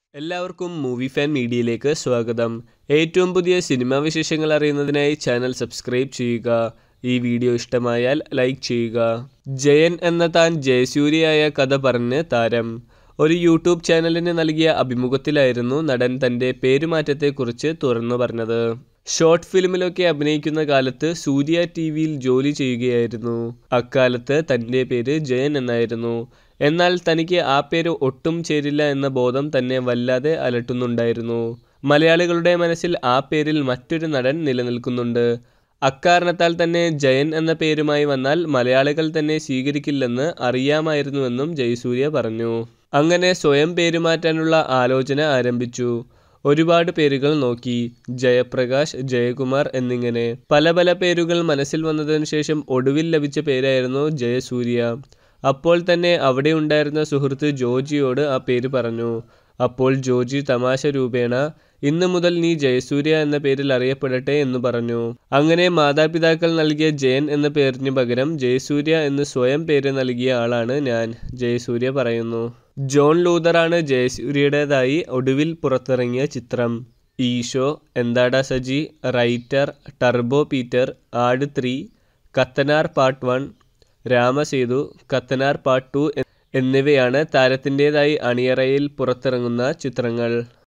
എല്ലാവർക്കും movie fan മീഡിയയിലേക്ക് സ്വാഗതം ഏറ്റവും പുതിയ സിനിമാ വിശേഷങ്ങൾ അറിയുന്നതിനായി ചാനൽ സബ്സ്ക്രൈബ് ചെയ്യുക ഈ വീഡിയോ ഇഷ്ടമായാൽ ലൈക്ക് ചെയ്യുക ജയൻ എന്ന താൻ ജയസൂര്യയായ കഥ പറഞ്ഞ് താരം ഒരു യൂട്യൂബ് ചാനലിന് നൽകിയ അഭിമുഖത്തിലായിരുന്നു നടൻ തൻ്റെ പേരുമാറ്റത്തെക്കുറിച്ച് തുറന്നു പറഞ്ഞത് ഷോർട്ട് ഫിലിമിലൊക്കെ അഭിനയിക്കുന്ന കാലത്ത് സൂര്യ ടി വിയിൽ ജോലി ചെയ്യുകയായിരുന്നു അക്കാലത്ത് തൻ്റെ പേര് ജയൻ എന്നായിരുന്നു എന്നാൽ തനിക്ക് ആ പേര് ഒട്ടും ചേരില്ല എന്ന ബോധം തന്നെ വല്ലാതെ അലട്ടുന്നുണ്ടായിരുന്നു മലയാളികളുടെ മനസ്സിൽ ആ പേരിൽ മറ്റൊരു നടൻ നിലനിൽക്കുന്നുണ്ട് അക്കാരണത്താൽ തന്നെ ജയൻ എന്ന പേരുമായി വന്നാൽ മലയാളികൾ തന്നെ സ്വീകരിക്കില്ലെന്ന് അറിയാമായിരുന്നുവെന്നും ജയസൂര്യ പറഞ്ഞു അങ്ങനെ സ്വയം പേരുമാറ്റാനുള്ള ആലോചന ആരംഭിച്ചു ഒരുപാട് പേരുകൾ നോക്കി ജയപ്രകാശ് ജയകുമാർ എന്നിങ്ങനെ പല പല പേരുകൾ മനസ്സിൽ വന്നതിനു ശേഷം ഒടുവിൽ ലഭിച്ച പേരായിരുന്നു ജയസൂര്യ അപ്പോൾ തന്നെ അവിടെ ഉണ്ടായിരുന്ന സുഹൃത്ത് ജോജിയോട് ആ പേര് പറഞ്ഞു അപ്പോൾ ജോജി തമാശ രൂപേണ ഇന്നു മുതൽ നീ ജയസൂര്യ എന്ന പേരിൽ അറിയപ്പെടട്ടെ എന്ന് പറഞ്ഞു അങ്ങനെ മാതാപിതാക്കൾ നൽകിയ ജയൻ എന്ന പേരിന് പകരം ജയസൂര്യ എന്ന് സ്വയം പേര് നൽകിയ ആളാണ് ഞാൻ ജയസൂര്യ പറയുന്നു ജോൺ ലൂതറാണ് ജയസൂര്യയുടേതായി ഒടുവിൽ പുറത്തിറങ്ങിയ ചിത്രം Eesho Enthada Saji Writer Turbo Peter Aadu three Kathanar part one Ramasethu Kathanar part two എന്നിവയാണ് താരത്തിൻ്റെതായി അണിയറയിൽ പുറത്തിറങ്ങുന്ന ചിത്രങ്ങൾ